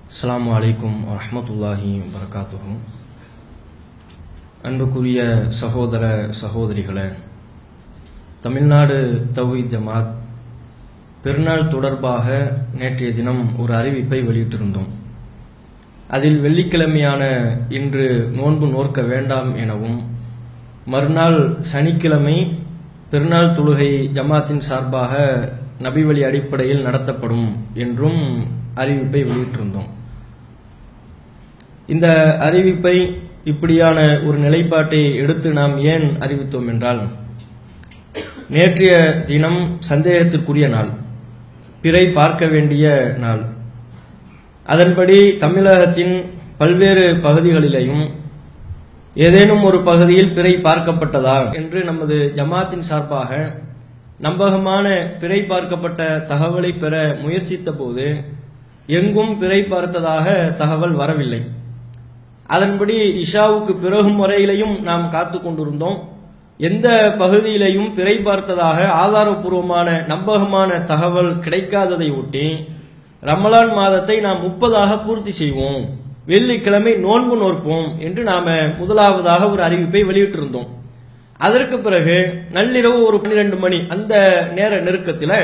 அஸ்ஸலாமு அலைக்கும் வரஹ்மத்துல்லாஹி வரகாத்துஹு அன்புக்குரிய சகோதர சகோதரிகளே தமிழ்நாடு தௌஹீத் ஜமாத் பெருநாள் தொடர்பாக நேற்றைய தினம் ஒரு அறிவிப்பை வெளியிட்டிருந்தோம் அதில் வெள்ளிக்கிழமையான இன்று நோன்பு நோற்க வேண்டாம் எனவும் மறுநாள் சனிக்கிழமை பெருநாள் தொழுகை ஜமாத்தின் சார்பாக நபி வழி அடிப்படையில் நடத்தப்படும் என்றும் அறிவிப்பை வெளியிட்டிருந்தோம் இந்த அறிவிப்பை இப்படியான ஒரு நிலைப்பாட்டை எடுத்து நாம் ஏன் அறிவித்தோம் என்றால் நேற்றைய தினம் சந்தேகத்திற்குரிய நாள் பிறை பார்க்க வேண்டிய நாள் அதன்படி தமிழகத்தின் பல்வேறு பகுதிகளிலேயும் ஏதேனும் ஒரு பகுதியில் பிறை பார்க்கப்பட்டதா என்று நமது ஜமாத்தின் சார்பாக நம்பகமான பிறை பார்க்கப்பட்ட தகவலை பெற முயற்சித்த போது எங்கும் பிறை பார்த்ததாக தகவல் வரவில்லை அதன்படி இஷாவுக்கு பிறகும் வரையிலையும் நாம் காத்து கொண்டிருந்தோம் எந்த பகுதியிலையும் பிறை பார்த்ததாக ஆதாரபூர்வமான நம்பகமான தகவல் கிடைக்காததை ஒட்டி ரமலான் மாதத்தை நாம் முப்பதாக பூர்த்தி செய்வோம் வெள்ளிக்கிழமை நோன்பு நோற்போம் என்று நாம முதலாவதாக ஒரு அறிவிப்பை வெளியிட்டிருந்தோம் அதற்கு பிறகு நள்ளிரவு ஒரு பன்னிரண்டு மணி அந்த நேர நெருக்கத்தில்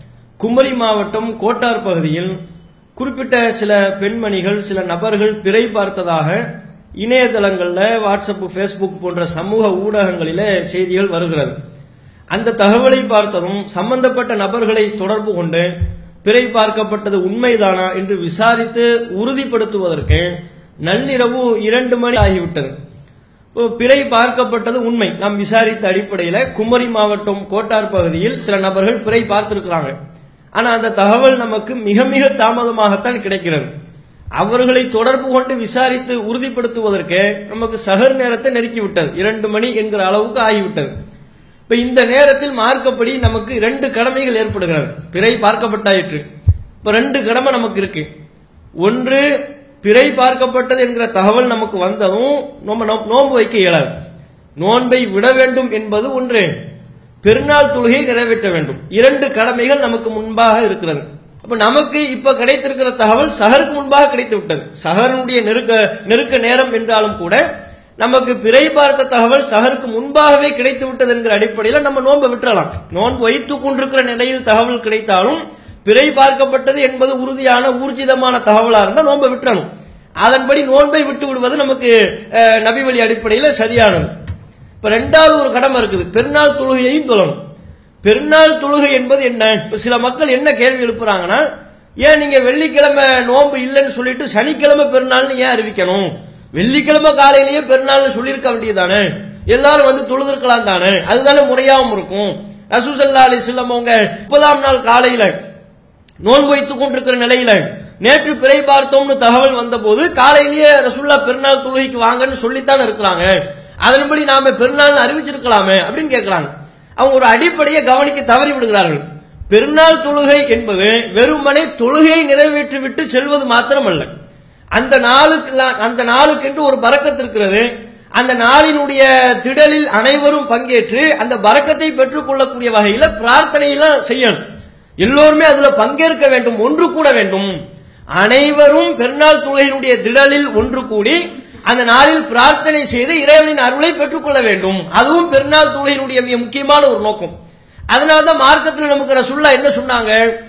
குமரி மாவட்டம் கோட்டார் பகுதியில் குறிப்பிட்ட சில பெண்மணிகள் சில நபர்கள் பிறை பார்த்ததாக இணையதளங்கள்ல வாட்ஸ்அப் ஃபேஸ்புக் போன்ற சமூக ஊடகங்களில செய்திகள் வருகிறது அந்த தகவலை பார்த்ததும் சம்பந்தப்பட்ட நபர்களை தொடர்பு கொண்டு பிறை பார்க்கப்பட்டது உண்மைதானா என்று விசாரித்து உறுதிப்படுத்துவதற்கு நள்ளிரவு இரண்டு மணி ஆகிவிட்டது இப்போ பிறை பார்க்கப்பட்டது உண்மை நாம் விசாரித்த அடிப்படையில் குமரி மாவட்டம் கோட்டார் பகுதியில் சில நபர்கள் பிறை பார்த்திருக்கிறாங்க ஆனா அந்த தகவல் நமக்கு மிக மிக தாமதமாகத்தான் கிடைக்கிறது அவர்களை தொடர்பு கொண்டு விசாரித்து உறுதிப்படுத்துவதற்கு நமக்கு சகர் நேரத்தை நெருக்கி விட்டது இரண்டு மணி என்கிற அளவுக்கு ஆகிவிட்டது இப்ப இந்த நேரத்தில் மார்க்கப்படி நமக்கு ரெண்டு கடமைகள் ஏற்படுகிறது பிறை பார்க்கப்பட்டாயிற்று இப்ப ரெண்டு கடமை நமக்கு இருக்கு ஒன்று பிறை பார்க்கப்பட்டது என்கிற தகவல் நமக்கு வந்ததும் நம்ம நோன்பு வைக்க இயலாது நோன்பை விட வேண்டும் என்பது ஒன்று பெருநாள் தொழுகை நிறைவேற்ற வேண்டும் இரண்டு கடமைகள் நமக்கு முன்பாக இருக்கிறது அப்ப நமக்கு இப்ப கிடைத்திருக்கிற தகவல் சஹருக்கு முன்பாக கிடைத்து விட்டது சஹரனுடைய நெருக்க நெருக்க நேரம் என்றாலும் கூட நமக்கு பிறை பார்த்த தகவல் சஹருக்கு முன்பாகவே கிடைத்து விட்டது என்கிற அடிப்படையில் நம்ம நோன்பை விட்டுறலாம் நோன்பு வைத்துக் கொண்டிருக்கிற நிலையில் தகவல் கிடைத்தாலும் பிறை பார்க்கப்பட்டது என்பது உறுதியான ஊர்ஜிதமான தகவலா இருந்தால் நோன்பை விட்டுறணும் அதன்படி நோன்பை விட்டு விடுவது நமக்கு நபி வழி அடிப்படையில் சரியானது இப்ப ரெண்டாவது ஒரு கடமை இருக்குது பெருநாள் தொழுகையையும் தொழணும் பெருநாள் தொழுகை என்பது என்ன சில மக்கள் என்ன கேள்வி எழுப்புறாங்கன்னா ஏன் நீங்க வெள்ளிக்கிழமை நோன்பு இல்லைன்னு சொல்லிட்டு சனிக்கிழமை பெருநாள்னு ஏன் அறிவிக்கணும் வெள்ளிக்கிழமை காலையிலேயே பெருநாள்னு சொல்லியிருக்க வேண்டியதானே எல்லாரும் வந்து தொழுதிருக்கலாம் தானே அதுதானே முறையாகவும் இருக்கும் ரசூசல்லா அலி செல்லம் அவங்க முப்பதாம் நாள் காலையில நோன்பு வைத்துக் கொண்டிருக்கிற நிலையில நேற்று பிறை பார்த்தோம்னு தகவல் வந்த போது காலையிலேயே ரசுல்லா பெருநாள் தொழுகைக்கு வாங்கன்னு சொல்லித்தான் இருக்கிறாங்க அதன்படி நாம பெருநாள் அறிவிச்சிருக்கலாமே அப்படின்னு கேட்கிறாங்க அவங்க ஒரு அடிப்படையை கவனிக்க தவறி விடுகிறார்கள் பெருநாள் தொழுகை என்பது வெறுமனே தொழுகையை நிறைவேற்றி விட்டு செல்வது மாத்திரமல்ல அந்த நாளுக்கு அந்த நாளுக்கென்று ஒரு பறக்கத்து இருக்கிறது அந்த நாளினுடைய திடலில் அனைவரும் பங்கேற்று அந்த பறக்கத்தை பெற்றுக் கொள்ளக்கூடிய வகையில பிரார்த்தனையெல்லாம் செய்யணும் எல்லோருமே அதுல பங்கேற்க வேண்டும் ஒன்று கூட வேண்டும் அனைவரும் பெருநாள் தொழுகையினுடைய திடலில் ஒன்று கூடி அந்த நாளில் பிரார்த்தனை செய்து இறைவனின் அருளை பெற்றுக்கொள்ள வேண்டும் அதுவும் பெருநாள் தொழுகையினுடைய மிக முக்கியமான ஒரு நோக்கம் அதனாலதான் மார்க்கத்தில் நமக்கு ரசுல்லா என்ன சொன்னாங்க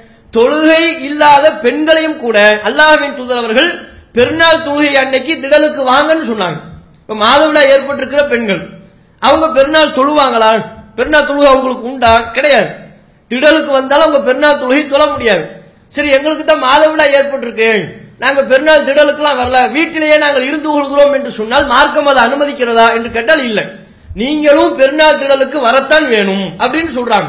தொழுகை இல்லாத பெண்களையும் கூட அல்லாஹின் தூதர் அவர்கள் பெருநாள் தொழுகை அன்னைக்கு திடலுக்கு வாங்கன்னு சொன்னாங்க இப்ப மாதவிழா ஏற்பட்டிருக்கிற பெண்கள் அவங்க பெருநாள் தொழுவாங்களா பெருநாள் தொழுகை அவங்களுக்கு உண்டா கிடையாது திடலுக்கு வந்தாலும் அவங்க பெருநாள் தொழுகை தொழ முடியாது சரி எங்களுக்கு தான் மாதவிழா ஏற்பட்டிருக்கு நாங்க பெருநாள் திடலுக்குலாம் வரல வீட்டிலேயே நாங்கள் இருந்து கொள்கிறோம் என்று சொன்னால் மார்க்கம் அதை அனுமதிக்கிறதா என்று கேட்டால் இல்லை நீங்களும் பெருநாள் திடலுக்கு வரத்தான் வேணும் அப்படின்னு சொல்றாங்க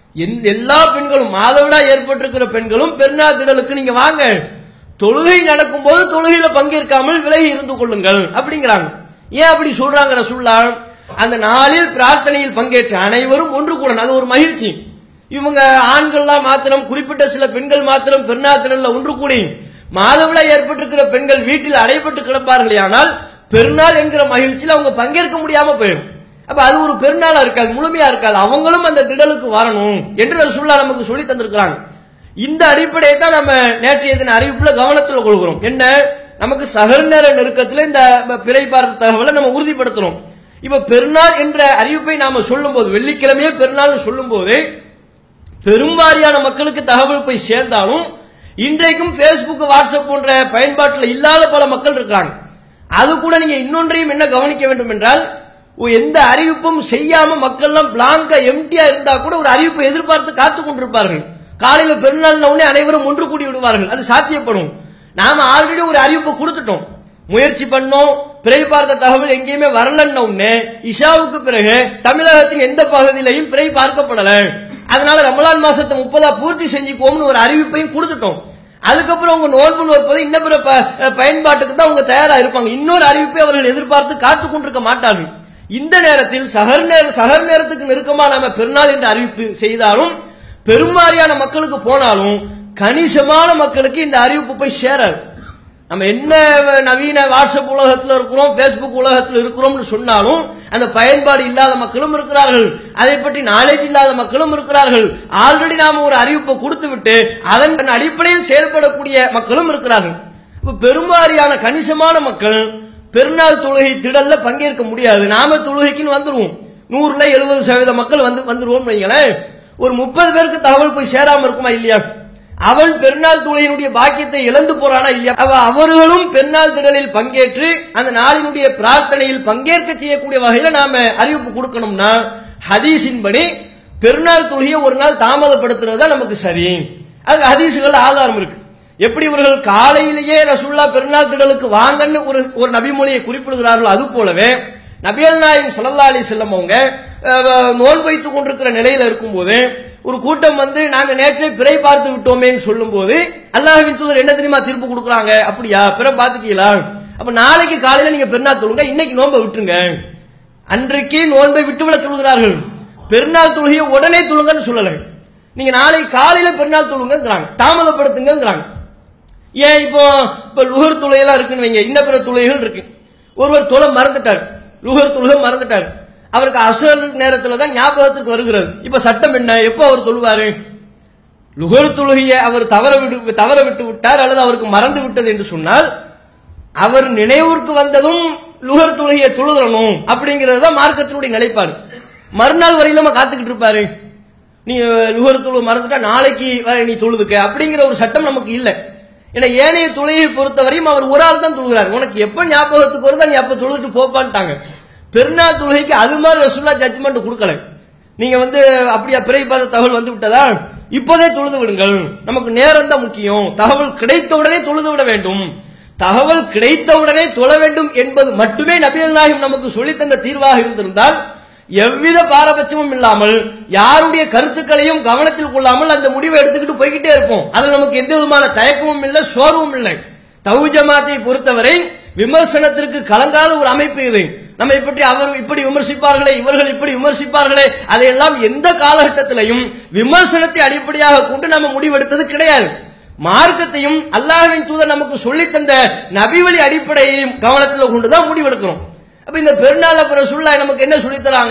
எல்லா பெண்களும் மாதவிடா ஏற்பட்டிருக்கிற பெண்களும் பெருநாள் திடலுக்கு நீங்க வாங்க தொழுகை நடக்கும் போது தொழுகையில பங்கேற்காமல் விலகி இருந்து கொள்ளுங்கள் அப்படிங்கிறாங்க ஏன் அப்படி சொல்றாங்க ரசுல்லா அந்த நாளில் பிரார்த்தனையில் பங்கேற்ற அனைவரும் ஒன்று கூட அது ஒரு மகிழ்ச்சி இவங்க ஆண்கள்லாம் மாத்திரம் குறிப்பிட்ட சில பெண்கள் மாத்திரம் பெருநாள் திடல்ல ஒன்று கூடி மாதவிழா ஏற்பட்டிருக்கிற பெண்கள் வீட்டில் அடைபட்டு கிடப்பார்கள் ஆனால் பெருநாள் என்கிற மகிழ்ச்சியில் அவங்க பங்கேற்க முடியாம போயிடும் அப்ப அது ஒரு பெருநாளா இருக்காது முழுமையா இருக்காது அவங்களும் அந்த திடலுக்கு வரணும் என்று ரசூல்லா நமக்கு சொல்லி தந்திருக்கிறாங்க இந்த அடிப்படையை தான் நம்ம நேற்றைய தின அறிவிப்புல கவனத்தில் கொள்கிறோம் என்ன நமக்கு சகல் நேர நெருக்கத்தில் இந்த பிறை பார்த்த தகவலை நம்ம உறுதிப்படுத்துறோம் இப்ப பெருநாள் என்ற அறிவிப்பை நாம சொல்லும் போது வெள்ளிக்கிழமையே பெருநாள் சொல்லும் போது பெரும்பாரியான மக்களுக்கு தகவல் போய் சேர்ந்தாலும் இன்றைக்கும் Facebook வாட்ஸ்அப் போன்ற பயன்பாட்டில் இல்லாத பல மக்கள் இருக்கிறாங்க அது கூட நீங்க இன்னொன்றையும் என்ன கவனிக்க வேண்டும் என்றால் ஒ- எந்த அறிவிப்பும் செய்யாம மக்கள்லாம் பிளாங்கா எம்டியா இருந்தா கூட ஒரு அறிவிப்பை எதிர்பார்த்து காத்து கொண்டிருப்பார்கள் காலையில பெருநாள் உடனே அனைவரும் ஒன்று கூடி விடுவார்கள் அது சாத்தியப்படும் நாம ஆல்ரெடி ஒரு அறிவிப்பை கொடுத்துட்டோம் முயற்சி பண்ணோம் பிறை பார்த்த தகவல் எங்கேயுமே வரலன்ன உடனே இஷாவுக்கு பிறகு தமிழகத்தின் எந்த பகுதியிலையும் பிறை பார்க்கப்படல அதனால ரமலான் மாசத்தை முப்பதா பூர்த்தி செஞ்சுக்கோம்னு ஒரு அறிவிப்பையும் கொடுத்துட்டோம் அதுக்கப்புறம் உங்க நோன்பு நோற்பது இன்ன பிற ப- பயன்பாட்டுக்கு தான் அவங்க தயாரா இருப்பாங்க இன்னொரு அறிவிப்பை அவர்கள் எதிர்பார்த்து காத்து கொண்டிருக்க மாட்டார்கள் இந்த நேரத்தில் சகர் நேர சகர் நேரத்துக்கு நெருக்கமா நாம பெருநாள் என்ற அறிவிப்பு செய்தாலும் பெரும்பாரியான மக்களுக்கு போனாலும் கணிசமான மக்களுக்கு இந்த அறிவிப்பு போய் சேராது நம்ம என்ன நவீன வாட்ஸ்அப் உலகத்தில் இருக்கிறோம் ஃபேஸ்புக் உலகத்தில் இருக்கிறோம்னு சொன்னாலும் அந்த பயன்பாடு இல்லாத மக்களும் இருக்கிறார்கள் அதை பற்றி நாலேஜ் இல்லாத மக்களும் இருக்கிறார்கள் ஆல்ரெடி நாம ஒரு அறிவிப்பை கொடுத்து விட்டு அதன் அடிப்படையில் செயல்படக்கூடிய மக்களும் இருக்கிறார்கள் இப்ப பெரும்பாரியான கணிசமான மக்கள் பெருநாள் தொழுகை திடல்ல பங்கேற்க முடியாது நாம தொழுகைக்குன்னு வந்துருவோம் நூறுல எழுபது சதவீத மக்கள் வந்து வந்துருவோம் வைங்களேன் ஒரு முப்பது பேருக்கு தகவல் போய் சேராம இருக்குமா இல்லையா அவன் பெருநாள் தொழுகையினுடைய பாக்கியத்தை இழந்து போறானா இல்லையா அவ அவர்களும் பெருநாள் திடலில் பங்கேற்று அந்த நாளினுடைய பிரார்த்தனையில் பங்கேற்க செய்யக்கூடிய வகையில நாம அறிவிப்பு கொடுக்கணும்னா ஹதீஸின்படி பெருநாள் தொழுகையை ஒரு நாள் தாமதப்படுத்துறது தான் நமக்கு சரி அதுக்கு ஹதீஸுகள் ஆதாரம் இருக்கு எப்படி இவர்கள் காலையிலேயே ரசூல்லா பெருநாள் திடலுக்கு வாங்கன்னு ஒரு ஒரு நபிமொழியை குறிப்பிடுகிறார்களோ அது போலவே நபியல் நாயம் ஸல்லல்லாஹு அலைஹி செல்லம் அவங்க அஹ், நோன்பு வைத்துக் கொண்டிருக்கிற நிலையில இருக்கும்போது ஒரு கூட்டம் வந்து நாங்க நேற்றே பிறை பார்த்து விட்டோமேன்னு சொல்லும்போது அல்லாஹ்வின் தூதர் என்ன தெரியுமா தீர்ப்பு கொடுக்குறாங்க அப்படியா பிற பார்த்துட்டீங்களா அப்ப நாளைக்கு காலையில நீங்க பெருநாள் தொழுங்க இன்னைக்கு நோன்பை விட்டுருங்க அன்றைக்கு நோன்பை விட்டுவிட சொல்கிறார்கள் பெருநாள் தொழுகையை உடனே தொழுங்கன்னு சொல்லல நீங்க நாளை காலையில பெருநாள் தொழுங்கிறாங்க தாமதப்படுத்துங்கிறாங்க ஏன் இப்போ இப்ப லுகர் துளையெல்லாம் இருக்குன்னு வைங்க இன்ன பிற துளைகள் இருக்கு ஒருவர் தொலை மறந்துட்டார் லுகர் தொழுகை மறந்துட்டார் அவருக்கு அசல் நேரத்துல தான் ஞாபகத்துக்கு வருகிறது இப்ப சட்டம் என்ன எப்போ அவர் தொழுவாரு லுகர் தொழுகையை அவர் தவற விட்டு தவற விட்டு விட்டார் அல்லது அவருக்கு மறந்து விட்டது என்று சொன்னால் அவர் நினைவுக்கு வந்ததும் லுகர் தொழுகையை தொழுதணும் அப்படிங்கிறது தான் மார்க்கத்தினுடைய நிலைப்பாடு மறுநாள் வரையில நம்ம காத்துக்கிட்டு இருப்பாரு நீ லுகர் தொழு மறந்துட்டா நாளைக்கு வரை நீ தொழுதுக்க அப்படிங்கிற ஒரு சட்டம் நமக்கு இல்லை ஏன்னா ஏனைய தொழுகையை பொறுத்தவரையும் அவர் ஒரு ஆள் தான் தொழுகிறார் உனக்கு எப்ப ஞாபகத்துக்கு வருதோ நீ அப்ப தொழுதுட்டு போப்பான்ட்டாங்க பெருநாள் தொழுகைக்கு அது மாதிரி ரசுல்லா ஜட்ஜ்மெண்ட் கொடுக்கல நீங்க வந்து அப்படியா பிறை பார்த்த தகவல் வந்து விட்டதா இப்போதே தொழுது விடுங்கள் நமக்கு நேரம் தான் முக்கியம் தகவல் கிடைத்தவுடனே தொழுது விட வேண்டும் தகவல் கிடைத்தவுடனே தொழ வேண்டும் என்பது மட்டுமே நபிகள் நாயகம் நமக்கு சொல்லித் தந்த தீர்வாக இருந்திருந்தால் எவ்வித பாரபட்சமும் இல்லாமல் யாருடைய கருத்துக்களையும் கவனத்தில் கொள்ளாமல் அந்த முடிவை எடுத்துக்கிட்டு போய்கிட்டே இருப்போம் அதில் நமக்கு எந்த விதமான தயக்கமும் இல்லை சோர்வும் இல்லை தவு ஜமாத்தை பொறுத்தவரை விமர்சனத்திற்கு கலங்காத ஒரு அமைப்பு இது நம்மை பற்றி அவர் இப்படி விமர்சிப்பார்களே இவர்கள் இப்படி விமர்சிப்பார்களே அதையெல்லாம் எந்த காலகட்டத்திலையும் விமர்சனத்தை அடிப்படையாக கொண்டு நம்ம முடிவெடுத்தது கிடையாது மார்க்கத்தையும் அல்லாஹ்வின் தூதர் நமக்கு சொல்லித் தந்த நபிவழி அடிப்படையையும் கவனத்தில் கொண்டுதான் முடிவெடுக்கிறோம் அப்ப இந்த பெருநாள் அப்புறம் சொல்ல நமக்கு என்ன சொல்லித் தராங்க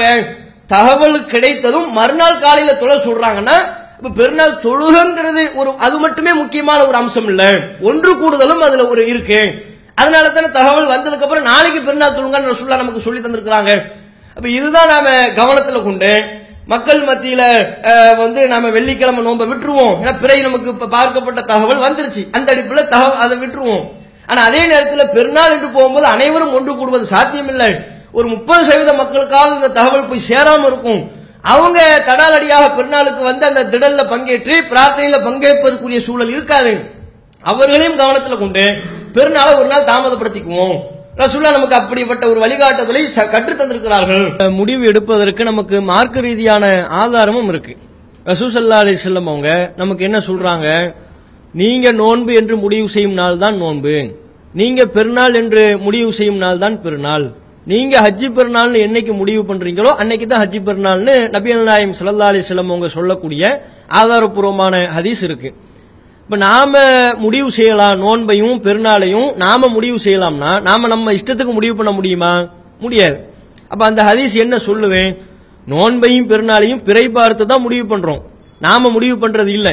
தகவல் கிடைத்ததும் மறுநாள் காலையில தொலை சொல்றாங்கன்னா இப்ப பெருநாள் தொழுகங்கிறது ஒரு அது மட்டுமே முக்கியமான ஒரு அம்சம் இல்ல ஒன்று கூடுதலும் அதுல ஒரு இருக்கு அதனால தானே தகவல் வந்ததுக்கு அப்புறம் நாளைக்கு பெருநாள் தொழுங்கன்னு சொல்ல நமக்கு சொல்லி தந்திருக்கிறாங்க அப்ப இதுதான் நாம கவனத்துல கொண்டு மக்கள் மத்தியில அஹ், வந்து நாம வெள்ளிக்கிழமை நோன்பை விட்டுருவோம் ஏன்னா பிறை நமக்கு இப்ப பார்க்கப்பட்ட தகவல் வந்துருச்சு அந்த அடிப்புல தகவல் அதை விட்டுருவோம் ஆனா அதே நேரத்தில் பெருநாள் என்று போகும்போது அனைவரும் ஒன்று கூடுவது சாத்தியமில்லை ஒரு முப்பது சதவீத மக்களுக்காவது இந்த தகவல் போய் சேராம இருக்கும் அவங்க தடாலடியாக பெருநாளுக்கு வந்து அந்த திடல்ல பங்கேற்று பிரார்த்தனையில பங்கேற்பதற்குரிய சூழல் இருக்காது அவர்களையும் கவனத்தில் கொண்டு பெருநாளை ஒரு நாள் தாமதப்படுத்திக்குவோம் ரசூல்லா நமக்கு அப்படிப்பட்ட ஒரு வழிகாட்டுதலை ச- கற்றுத் தந்திருக்கிறார்கள் முடிவு எடுப்பதற்கு நமக்கு மார்க்க ரீதியான ஆதாரமும் இருக்கு ரசூசல்லா அலி செல்லம் அவங்க நமக்கு என்ன சொல்றாங்க நீங்க நோன்பு என்று முடிவு செய்யும் நாள் தான் நோன்பு நீங்க பெருநாள் என்று முடிவு செய்யும் நாள் தான் பெருநாள் நீங்க ஹஜ்ஜி பெருநாள்னு என்னைக்கு முடிவு பண்றீங்களோ அன்னைக்கு தான் ஹஜ்ஜி பெருநாள்னு நபிகள் நாயம் ஸல்லல்லாஹு அலைஹி வஸல்லம் அவங்க சொல்லக்கூடிய ஆதாரபூர்வமான ஹதீஸ் இருக்கு இப்ப நாம முடிவு செய்யலாம் நோன்பையும் பெருநாளையும் நாம முடிவு செய்யலாம்னா நாம நம்ம இஷ்டத்துக்கு முடிவு பண்ண முடியுமா முடியாது அப்ப அந்த ஹதீஸ் என்ன சொல்லுது நோன்பையும் பெருநாளையும் பிறை பார்த்து தான் முடிவு பண்றோம் நாம முடிவு பண்றது இல்லை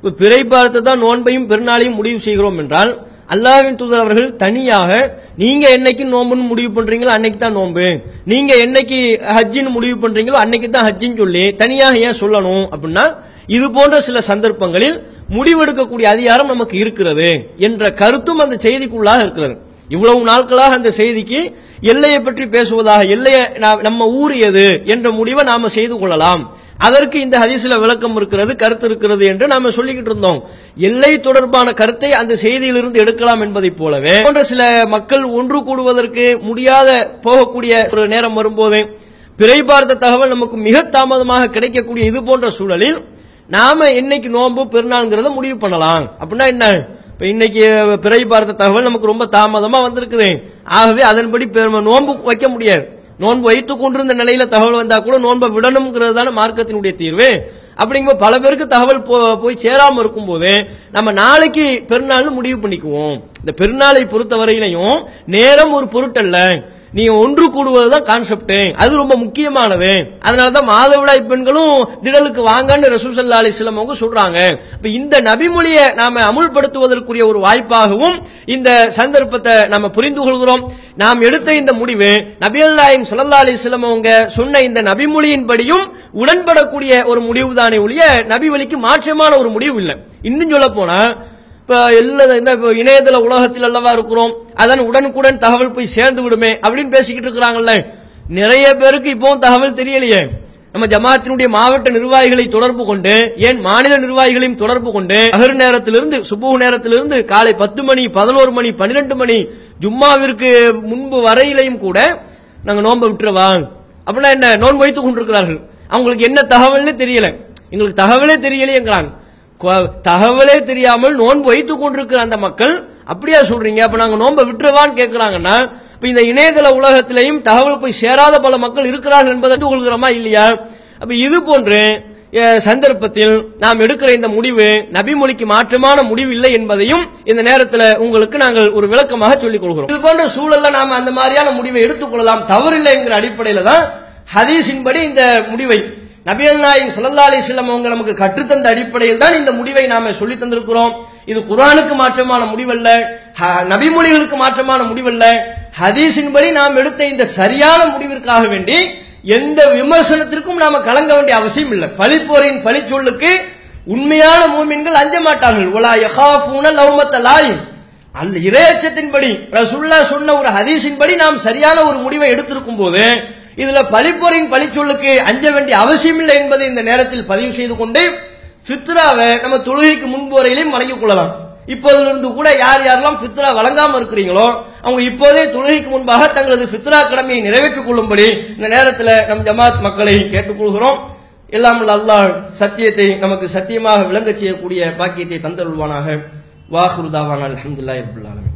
இப்ப பிறை பார்த்து தான் நோன்பையும் பெருநாளையும் முடிவு செய்கிறோம் என்றால் அல்லாஹ்வின் தூதர் அவர்கள் தனியாக நீங்க என்னைக்கு நோன்புன்னு முடிவு பண்றீங்களோ அன்னைக்கு தான் நோன்பு நீங்க என்னைக்கு ஹஜ்ஜின்னு முடிவு பண்றீங்களோ அன்னைக்கு தான் ஹஜ்ஜின்னு சொல்லி தனியாக ஏன் சொல்லணும் அப்படின்னா இது போன்ற சில சந்தர்ப்பங்களில் முடிவெடுக்கக்கூடிய அதிகாரம் நமக்கு இருக்கிறது என்ற கருத்தும் அந்த செய்திக்குள்ளாக இருக்கிறது இவ்வளவு நாட்களாக அந்த செய்திக்கு எல்லையை பற்றி பேசுவதாக எல்லையை நா- நம்ம ஊர் எது என்ற முடிவை நாம செய்து கொள்ளலாம் அதற்கு இந்த ஹதீஸ்ல விளக்கம் இருக்கிறது கருத்து இருக்கிறது என்று நாம சொல்லிக்கிட்டு இருந்தோம் எல்லை தொடர்பான கருத்தை அந்த செய்தியிலிருந்து எடுக்கலாம் என்பதைப் போலவே போன்ற சில மக்கள் ஒன்று கூடுவதற்கு முடியாத போகக்கூடிய ஒரு நேரம் வரும்போது பிறை பார்த்த தகவல் நமக்கு மிக தாமதமாக கிடைக்கக்கூடிய இது போன்ற சூழலில் நாம என்னைக்கு நோன்பு பெருநாள்ங்கிறத முடிவு பண்ணலாம் அப்படின்னா என்ன இப்ப இன்னைக்கு பிறை பார்த்த தகவல் நமக்கு ரொம்ப தாமதமா வந்திருக்குது ஆகவே அதன்படி பெரும- நோன்பு வைக்க முடியாது நோன்பு வைத்துக் கொண்டிருந்த நிலையில தகவல் வந்தா கூட நோன்பை விடணுங்கிறது தானே மார்க்கத்தினுடைய தீர்வு அப்படிங்கும்போது பல பேருக்கு தகவல் போ- போய் சேராம இருக்கும்போது நம்ம நாளைக்கு பெருநாள்னு முடிவு பண்ணிக்குவோம் இந்த பெருநாளை பொறுத்த வரையிலையும் நேரம் ஒரு பொருட்டல்ல நீங்க ஒன்று கூடுவதுதான் கான்செப்ட் அது ரொம்ப முக்கியமானது அதனாலதான் மாதவிடாய் பெண்களும் திடலுக்கு வாங்கன்னு ரசூல் சல்லா அலிஸ்லாம் அவங்க சொல்றாங்க இப்ப இந்த நபிமொழியை நாம அமுல்படுத்துவதற்குரிய ஒரு வாய்ப்பாகவும் இந்த சந்தர்ப்பத்தை நாம புரிந்து கொள்கிறோம் நாம் எடுத்த இந்த முடிவு நபிகள் நாயம் சல்லா அலிஸ்லாம் அவங்க சொன்ன இந்த நபிமொழியின்படியும் உடன்படக்கூடிய ஒரு முடிவு தானே ஒழிய நபி வழிக்கு மாற்றமான ஒரு முடிவு இல்லை இன்னும் சொல்ல போனா இப்ப எல்லா இந்த இப்ப இணையதள உலகத்தில் அல்லவா இருக்கிறோம் அதன் உடனுக்குடன் தகவல் போய் சேர்ந்து விடுமே அப்படின்னு பேசிக்கிட்டு இருக்கிறாங்கல்ல நிறைய பேருக்கு இப்பவும் தகவல் தெரியலையே நம்ம ஜமாத்தினுடைய மாவட்ட நிர்வாகிகளை தொடர்பு கொண்டு ஏன் மாநில நிர்வாகிகளையும் தொடர்பு கொண்டு அகர் நேரத்திலிருந்து சுபு நேரத்திலிருந்து காலை பத்து மணி பதினோரு மணி பன்னிரெண்டு மணி ஜும்மாவிற்கு முன்பு வரையிலையும் கூட நாங்க நோன்பை விட்டுறவா அப்படின்னா என்ன நோன்பு வைத்துக் கொண்டிருக்கிறார்கள் அவங்களுக்கு என்ன தகவல்னு தெரியல எங்களுக்கு தகவலே தெரியலையேங்கிறாங்க கொ- தகவலே தெரியாமல் நோன்பு வைத்துக் கொண்டிருக்கிற அந்த மக்கள் அப்படியா சொல்றீங்க அப்ப நாங்க நோன்பை விட்டுறவான்னு கேட்கிறாங்கன்னா இப்ப இந்த இணையதள உலகத்திலையும் தகவல் போய் சேராத பல மக்கள் இருக்கிறார்கள் என்பதை அறிந்து கொள்கிறோமா இல்லையா அப்ப இது போன்று அஹ், சந்தர்ப்பத்தில் நாம் எடுக்கிற இந்த முடிவு நபிமொழிக்கு மாற்றமான முடிவு இல்லை என்பதையும் இந்த நேரத்தில் உங்களுக்கு நாங்கள் ஒரு விளக்கமாக சொல்லிக் கொள்கிறோம் இது போன்ற சூழல்ல நாம் அந்த மாதிரியான முடிவை எடுத்துக்கொள்ளலாம் தவறில்லை என்கிற அடிப்படையில தான் ஹதீஸின்படி இந்த முடிவை நபிகள் நாயம் ஸல்லல்லாஹு அலைஹி வஸல்லம் அவங்க நமக்கு கற்றுத்தந்த அடிப்படையில் தான் இந்த முடிவை நாம சொல்லி தந்திருக்கிறோம் இது குர்ஆனுக்கு மாற்றமான முடிவல்ல ஹ- நபிமொழிகளுக்கு மாற்றமான முடிவல்ல ஹதீஸின்படி நாம் எடுத்த இந்த சரியான முடிவிற்காக வேண்டி எந்த விமர்சனத்திற்கும் நாம கலங்க வேண்டிய அவசியம் இல்லை பழிப்போரின் பழிச்சொல்லுக்கு உண்மையான மூமின்கள் அஞ்ச மாட்டார்கள் ஒலா யகாஃபூன லௌமத்த லாயும் அல்ல இறையச்சத்தின்படி ரசுல்லா சொன்ன ஒரு ஹதீஸின்படி நாம் சரியான ஒரு முடிவை எடுத்திருக்கும் போது இதுல பழிப்போரின் பழிச்சொல்லுக்கு அஞ்ச வேண்டிய அவசியம் இல்லை என்பதை இந்த நேரத்தில் பதிவு செய்து கொண்டு ஃபித்ராவை நம்ம தொழுகைக்கு முன்பு வரையிலையும் வழங்கிக் கொள்ளலாம் இப்போதிலிருந்து கூட யார் யாரெல்லாம் ஃபித்ரா வழங்காம இருக்கிறீங்களோ அவங்க இப்போதே தொழுகைக்கு முன்பாக தங்களது ஃபித்ரா கடமையை நிறைவேற்றிக் கொள்ளும்படி இந்த நேரத்தில் நம் ஜமாத் மக்களை கேட்டுக்கொள்கிறோம் எல்லாம் வல்ல அல்லாஹ் சத்தியத்தை நமக்கு சத்தியமாக விளங்கச் செய்யக்கூடிய பாக்கியத்தை தந்தருள்வானாக வாஹுருதாவான அல்ஹம்துலில்லாஹி ரப்பில் ஆலமீன்